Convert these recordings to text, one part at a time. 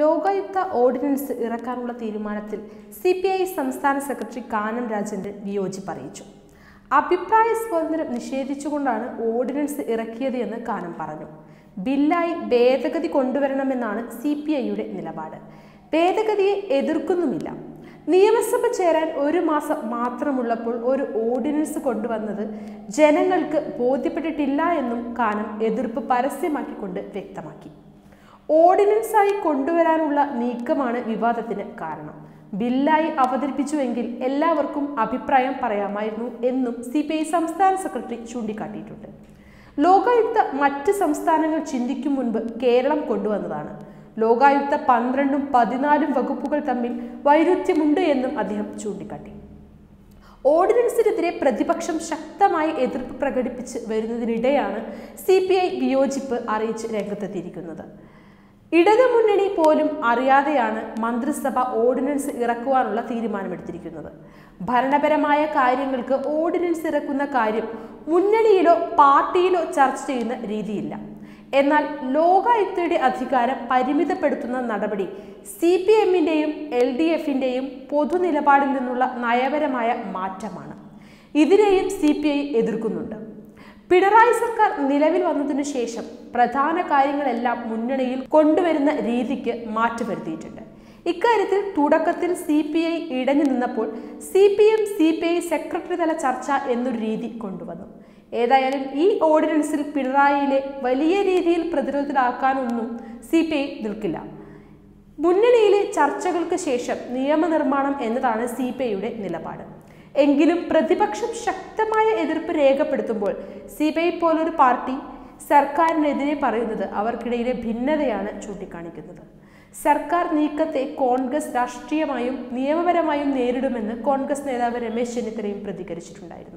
Lokayukta ordinance ഇറക്കാനുള്ള തീരുമാനത്തിൽ C P I സംസ്ഥാന സെക്രട്ടറി കാനം രാജേന്ദ്രൻ വിയോജിപ്പ് അറിയിച്ചു അഭിപ്രായ സ്വാതന്ത്ര്യം നിഷേധിച്ചുകൊണ്ടാണ് ഓർഡിനൻസ് ഇറക്കിയത് എന്ന് കാനം പറഞ്ഞു ബില്ലായി ഭേദഗതി കൊണ്ടുവരണമെന്നാണ് സി പി ഐയുടെ നിലപാട് ഭേദഗതിയെ എതിർക്കുന്നുമില്ല നിയമസഭ ചേരാൻ ഒരു മാസം മാത്രമുള്ളപ്പോൾ ഒരു ഓർഡിനൻസ് കൊണ്ടുവന്നത് ജനങ്ങൾക്ക് ബോധ്യപ്പെട്ടിട്ടില്ല എന്നും കാനം എതിർപ്പ് പരസ്യമാക്കിക്കൊണ്ട് വ്യക്തമാക്കി ഓർഡിനൻസായി കൊണ്ടുവരാനുള്ള നീക്കമാണ് വിവാദത്തിന് കാരണം ബില്ലായി അവതരിപ്പിച്ചുവെങ്കിൽ എല്ലാവർക്കും അഭിപ്രായം പറയാമായിരുന്നു എന്നും സി പി ഐ സംസ്ഥാന സെക്രട്ടറി ചൂണ്ടിക്കാട്ടിയിട്ടുണ്ട് ലോകായുക്ത മറ്റ് സംസ്ഥാനങ്ങൾ ചിന്തിക്കും മുൻപ് കേരളം കൊണ്ടുവന്നതാണ് ലോകായുക്ത പന്ത്രണ്ടും പതിനാലും വകുപ്പുകൾ തമ്മിൽ വൈരുദ്ധ്യമുണ്ട് എന്നും അദ്ദേഹം ചൂണ്ടിക്കാട്ടി ഓർഡിനൻസിനെതിരെ പ്രതിപക്ഷം ശക്തമായി എതിർപ്പ് പ്രകടിപ്പിച്ച് വരുന്നതിനിടെയാണ് സി പി ഐ വിയോജിപ്പ് അറിയിച്ച് രംഗത്തെത്തിയിരിക്കുന്നത് ഇടതുമുന്നണി പോലും അറിയാതെയാണ് മന്ത്രിസഭ ഓർഡിനൻസ് ഇറക്കുവാനുള്ള തീരുമാനമെടുത്തിരിക്കുന്നത് ഭരണപരമായ കാര്യങ്ങൾക്ക് ഓർഡിനൻസ് ഇറക്കുന്ന കാര്യം മുന്നണിയിലോ പാർട്ടിയിലോ ചർച്ച ചെയ്യുന്ന രീതിയില്ല എന്നാൽ ലോകായുക്തയുടെ അധികാരം പരിമിതപ്പെടുത്തുന്ന നടപടി സി പി എമ്മിൻ്റെയും എൽ ഡി എഫിൻ്റെയും പൊതുനിലപാടിൽ നിന്നുള്ള നയപരമായ മാറ്റമാണ് ഇതിനെയും സി പി ഐ എതിർക്കുന്നുണ്ട് പിണറായി സർക്കാർ നിലവിൽ വന്നതിനു ശേഷം പ്രധാന കാര്യങ്ങളെല്ലാം മുന്നണിയിൽ കൊണ്ടുവരുന്ന രീതിക്ക് മാറ്റം വരുത്തിയിട്ടുണ്ട് ഇക്കാര്യത്തിൽ തുടക്കത്തിൽ സി പി ഐ ഇടഞ്ഞു നിന്നപ്പോൾ C P M C P I secretary തല ചർച്ച എന്നൊരു രീതി കൊണ്ടുവന്നു ഏതായാലും ഈ ഓർഡിനൻസിൽ പിണറായിയിലെ വലിയ രീതിയിൽ പ്രതിരോധത്തിലാക്കാനൊന്നും സി പി ഐ നിൽക്കില്ല മുന്നണിയിലെ ചർച്ചകൾക്ക് ശേഷം നിയമനിർമ്മാണം എന്നതാണ് സി പി ഐയുടെ നിലപാട് എങ്കിലും പ്രതിപക്ഷം ശക്തമായ എതിർപ്പ് രേഖപ്പെടുത്തുമ്പോൾ സി പി ഐ പോലൊരു പാർട്ടി സർക്കാരിനെതിരെ പറയുന്നത് അവർക്കിടയിലെ ഭിന്നതയാണ് ചൂണ്ടിക്കാണിക്കുന്നത് സർക്കാർ നീക്കത്തെ കോൺഗ്രസ് രാഷ്ട്രീയമായും നിയമപരമായും നേരിടുമെന്ന് കോൺഗ്രസ് നേതാവ് രമേശ് ചെന്നിത്തലയും പ്രതികരിച്ചിട്ടുണ്ടായിരുന്നു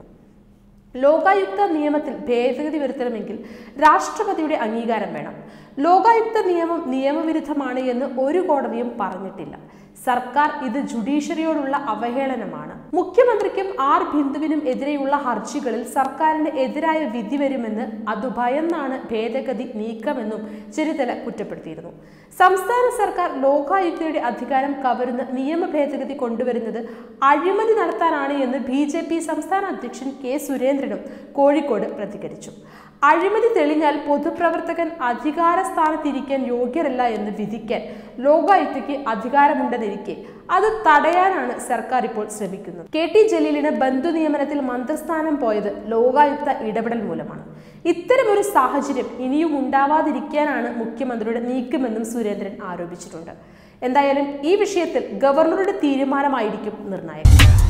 ലോകായുക്ത നിയമത്തിൽ ഭേദഗതി വരുത്തണമെങ്കിൽ രാഷ്ട്രപതിയുടെ അംഗീകാരം വേണം ലോകായുക്ത നിയമം നിയമവിരുദ്ധമാണ് എന്ന് ഒരു കോടതിയും പറഞ്ഞിട്ടില്ല സർക്കാർ ഇത് ജുഡീഷ്യറിയോടുള്ള അവഹേളനമാണ് മുഖ്യമന്ത്രിക്കും ആർ ബിന്ദുവിനും എതിരെയുള്ള ഹർജികളിൽ സർക്കാരിന് എതിരായ വിധി വരുമെന്ന് അത് ഭയന്നാണ് ഭേദഗതി നീക്കമെന്നും ചെന്നിത്തല കുറ്റപ്പെടുത്തിയിരുന്നു സംസ്ഥാന സർക്കാർ ലോകായുക്തയുടെ അധികാരം കവരുന്ന നിയമ ഭേദഗതി കൊണ്ടുവരുന്നത് അഴിമതി നടത്താനാണ് എന്ന് ബി ജെ പി സംസ്ഥാന അധ്യക്ഷൻ കെ സുരേന്ദ്രനും കോഴിക്കോട് പ്രതികരിച്ചു അഴിമതി തെളിഞ്ഞാൽ പൊതുപ്രവർത്തകൻ അധികാര സ്ഥാനത്തിരിക്കാൻ യോഗ്യരല്ല എന്ന് വിധിക്കാൻ ലോകായുക്തയ്ക്ക് അധികാരമുണ്ടെന്നിരിക്കെ അത് തടയാനാണ് സർക്കാർ ഇപ്പോൾ ശ്രമിക്കുന്നത് കെ ടി ജലീലിന് ബന്ധു നിയമനത്തിൽ മന്ത്രിസ്ഥാനം പോയത് ലോകായുക്ത ഇടപെടൽ മൂലമാണ് ഇത്തരമൊരു സാഹചര്യം ഇനിയും ഉണ്ടാവാതിരിക്കാനാണ് മുഖ്യമന്ത്രിയുടെ നീക്കമെന്നും സുരേന്ദ്രൻ ആരോപിച്ചിട്ടുണ്ട് എന്തായാലും ഈ വിഷയത്തിൽ ഗവർണറുടെ തീരുമാനമായിരിക്കും നിർണായകം